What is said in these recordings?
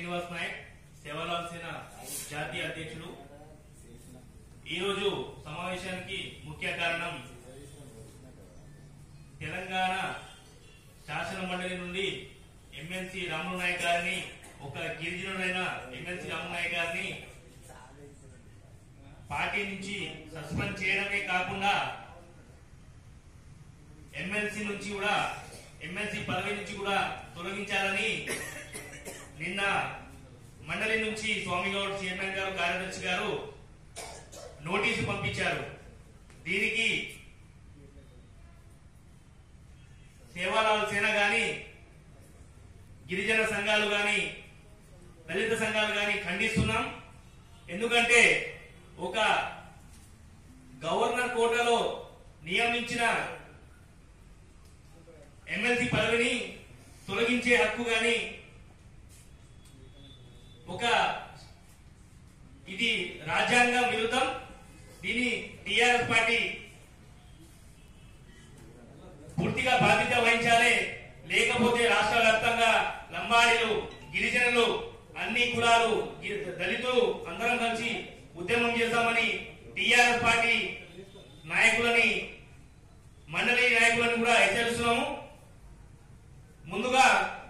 శ్రీనివాస్ నాయక్ సేవలాల్ సేన జాతీయ అధ్యక్షుడు ఈరోజు సమావేశానికి ముఖ్య కారణం తెలంగాణ శాసన మండలి నుండి ఎమ్మెల్సీ రాములు నాయక్ గారిని ఒక గిరిజనుడైన ఎమ్మెల్సీ రాములు నాయక్ గారిని పార్టీ నుంచి సస్పెండ్ చేయడమే కాకుండా ఎమ్మెల్సీ నుంచి కూడా ఎమ్మెల్సీ పదవి నుంచి కూడా తొలగించాలని నిన్న మండలి నుంచి స్వామిగౌడ్ చైర్మన్ గారు కార్యదర్శి గారు నోటీసు పంపించారు దీనికి సేవాలాల్ సేన గాని గిరిజన సంఘాలు గాని దళిత సంఘాలు గాని ఖండిస్తున్నాం ఎందుకంటే ఒక గవర్నర్ కోటాలో నియమించిన ఎమ్మెల్సీ పదవిని తొలగించే హక్కు గాని ఒక ఇది రాజ్యాంగ విరుద్ధం దీని టిఆర్ఎస్ పార్టీ పూర్తిగా బాధ్యత వహించాలి లేకపోతే రాష్ట్ర వ్యాప్తంగా లంబాడీలు గిరిజనులు అన్ని కులాలు గి- దళితులు అందరం కలిసి ఉద్యమం చేస్తామని టిఆర్ఎస్ పార్టీ నాయకులని మండలి నాయకులను కూడా హెచ్చరిస్తున్నాము ముందుగా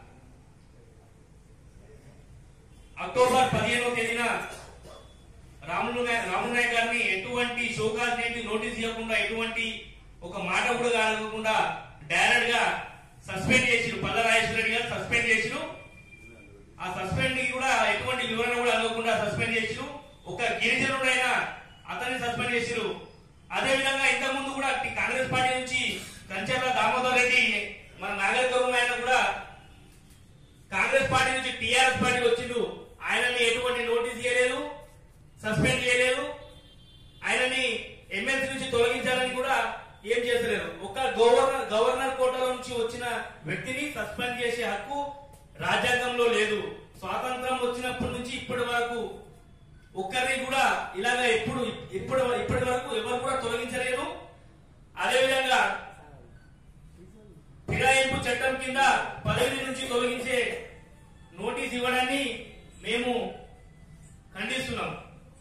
అక్టోబర్ పదిహేనవ తేదీన రాములు నాయ- రాములు నాయక్ గారిని ఎటువంటి షోకాజ్ నేటి నోటీస్ ఇవ్వకుండా ఎటువంటి ఒక మాట కూడా కలగకుండా డైరెక్ట్ గా సస్పెండ్ చేసిరు పల్ల రాజేశ్వర రెడ్డి గారు సస్పెండ్ చేసిరు ఆ సస్పెండ్ కి కూడా ఎటువంటి వివరణ కూడా అడగకుండా సస్పెండ్ చేసిరు ఒక గిరిజనుడైన అతన్ని సస్పెండ్ చేసిరు అదే విధంగా ఇంతకు ముందు కూడా టి- కాంగ్రెస్ పార్టీ నుంచి కంచెర్ల దామోదర్ రెడ్డి మన నాగరికం ఆయన కూడా కాంగ్రెస్ పార్టీ నుంచి టీఆర్ఎస్ పార్టీ వచ్చిండు ఆయనని ఎటువంటి నోటీస్ ఇవ్వలేదు సస్పెండ్ చేయలేదు ఆయనని ఎమ్మెల్సీ నుంచి తొలగించాలని కూడా ఏం చేస్తలేరు ఒక గవర్నర్ గవర్నర్ కోటాలో నుంచి వచ్చిన వ్యక్తిని సస్పెండ్ చేసే హక్కు రాజ్యాంగంలో లేదు స్వాతంత్రం వచ్చినప్పటి నుంచి ఇప్పటి వరకు ఒక్కరిని కూడా ఇలాగ ఎప్పుడు ఇప్పుడు ఇప్పటి వరకు ఎవరు కూడా తొలగించలేరు అదేవిధంగా ఫిరాయింపు చట్టం కింద పదవి నుంచి తొలగించే నోటీస్ ఇవ్వడాన్ని మేము ఖండిస్తున్నాం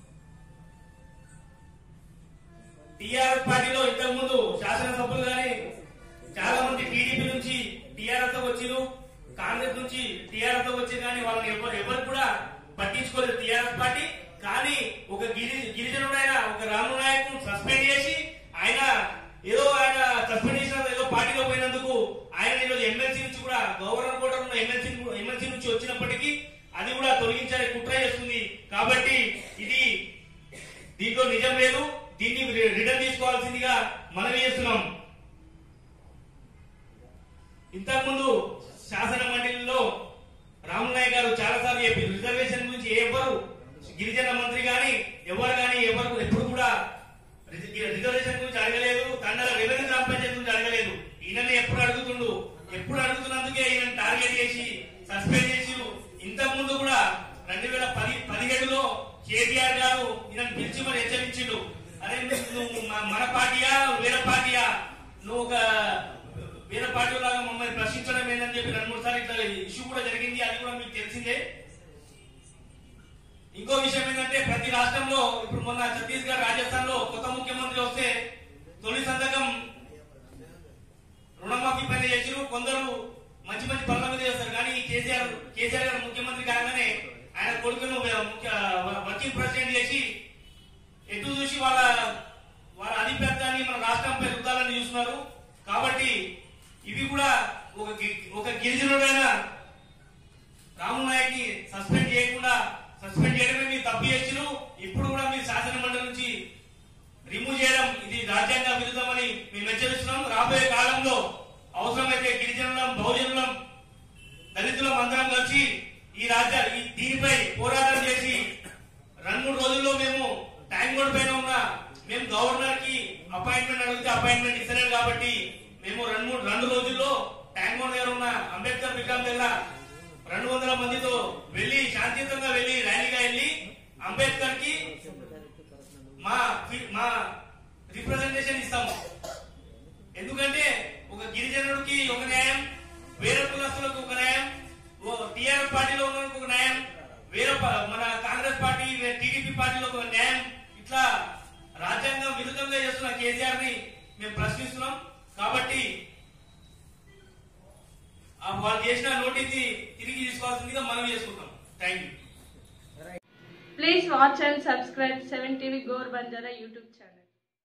టిఆర్ఎస్ పార్టీలో ఇంతకు ముందు శాసనసభ్యులు గాని చాలా మంది టీడీపీ నుంచి టిఆర్ఎస్ వచ్చిరు కాంగ్రెస్ నుంచి టిఆర్ఎస్ వచ్చి కానీ వాళ్ళని ఎవరు ఎవరు కూడా పట్టించుకోలేదు టిఆర్ఎస్ పార్టీ కానీ ఒక గిరి గిరిజనుడైన ఒక రాము నాయక్ సస్పెండ్ చేసి ఆయన ఏదో ఆయన సస్పెండ్ చేసిన ఏదో పార్టీలో పోయినందుకు ఆయన ఈరోజు ఎమ్మెల్సీ నుంచి కూడా గవర్నర్ కూడా ఉన్న ఎమ్మెల్సీ ఎమ్మెల్సీ నుంచి వచ్చినప్పటికీ అది కూడా తొలగించాలని కుట్ర చేస్తుంది కాబట్టి ఇది దీంట్లో నిజం లేదు దీన్ని రి- రిటర్న్ తీసుకోవాల్సిందిగా మనవి చేస్తున్నాం ఇంతకుముందు శాసన మండలిలో రామనాయ్ గారు చాలా సార్లు చెప్పి రిజర్వేషన్ గురించి ఎవరు గిరిజన మంత్రి గాని ఎవరు గాని ఎవరు ఎప్పుడు కూడా రిజ- రిజర్వేషన్ గురించి అడగలేదు తండల రెవెన్యూ గ్రామ పంచాయతీ గురించి అడగలేదు ఈయనని ఎప్పుడు అడుగుతుండు ఎప్పుడు అడుగుతున్నందుకే ఈయన టార్గెట్ చేసి సస్పెండ్ చేసి ఇంతకు ముందు కూడా రెండు వేల పది పదిహేడులో కేటీఆర్ గారు ఈయన పిలిచి మరి హెచ్చరించిండు అరే నువ్వు నువ్వు మ- మన పార్టీయా వేరే పార్టీయా నువ్వు ఒక వేరే పార్టీ లాగా మమ్మల్ని ప్రశ్నించడం ఏందని చెప్పి రెండు మూడు సార్లు ఇట్లా ఇష్యూ కూడా జరిగింది అది కూడా మీకు తెలిసిందే ఇంకో విషయం ఏంటంటే ప్రతి రాష్ట్రంలో ఇప్పుడు మొన్న ఛత్తీస్గఢ్ రాజస్థాన్ లో కొత్త ముఖ్యమంత్రి వస్తే తొలి సంతకం రుణమాఫీ పైన చేసిరు కొందరు మంచి మంచి పనుల మీద చేస్తారు కానీ ఈ కేసీఆర్ కేసీఆర్ గారు ముఖ్యమంత్రి కాగానే ఆయన కొడుకును ముఖ్య వర్కింగ్ ప్రెసిడెంట్ చేసి ఎటు చూసి వాళ్ళ వాళ్ళ అధిపత్యాన్ని మన రాష్ట్రంపై రుద్దాలని చూస్తున్నారు కాబట్టి ఇవి కూడా ఒక గి- ఒక గిరిజనుడైన రాము నాయక్ ని సస్పెండ్ చేయకుండా సస్పెండ్ చేయడమే మీరు తప్పు చేసిరు ఇప్పుడు కూడా మీరు శాసన మండలి నుంచి రిమూవ్ చేయడం ఇది రాజ్యాంగ విరుద్ధమని మేము హెచ్చరిస్తున్నాం రాబోయే కాలంలో అవసరమైతే గిరిజనులం బహుజనులం దళితులం అందరం కలిసి ఈ రాజ్య ఈ దీనిపై పోరాటం చేసి రెండు మూడు రోజుల్లో మేము ట్యాంక్ బోర్డు పైన ఉన్న మేము గవర్నర్ కి అపాయింట్మెంట్ అడిగితే అపాయింట్మెంట్ ఇస్తలేదు కాబట్టి మేము రెండు మూడు రెండు రోజుల్లో ట్యాంక్ బోర్డు దగ్గర ఉన్న అంబేద్కర్ విగ్రహం దగ్గర రెండు వందల మందితో వెళ్లి శాంతియుతంగా వెళ్లి ర్యాలీగా వెళ్లి అంబేద్కర్ కి మా మా రిప్రజెంటేషన్ ఇస్తాము ఎందుకంటే ఒక గిరిజనుడికి ఒక న్యాయం వేరే కులస్తులకు ఒక న్యాయం టీఆర్ఎస్ పార్టీలో ఉన్న ఒక న్యాయం ప- మన కాంగ్రెస్ పార్టీ టీడీపీ పార్టీలో ఒక న్యాయం ఇట్లా రాజ్యాంగం విరుద్ధంగా చేస్తున్న కేసీఆర్ ని మేము ప్రశ్నిస్తున్నాం కాబట్టి ఆ వాళ్ళు చేసిన నోటీస్ తిరిగి తీసుకోవాల్సిందిగా మనం చేసుకుంటాం thank you Please watch and subscribe 7 TV Gore Banjara YouTube channel.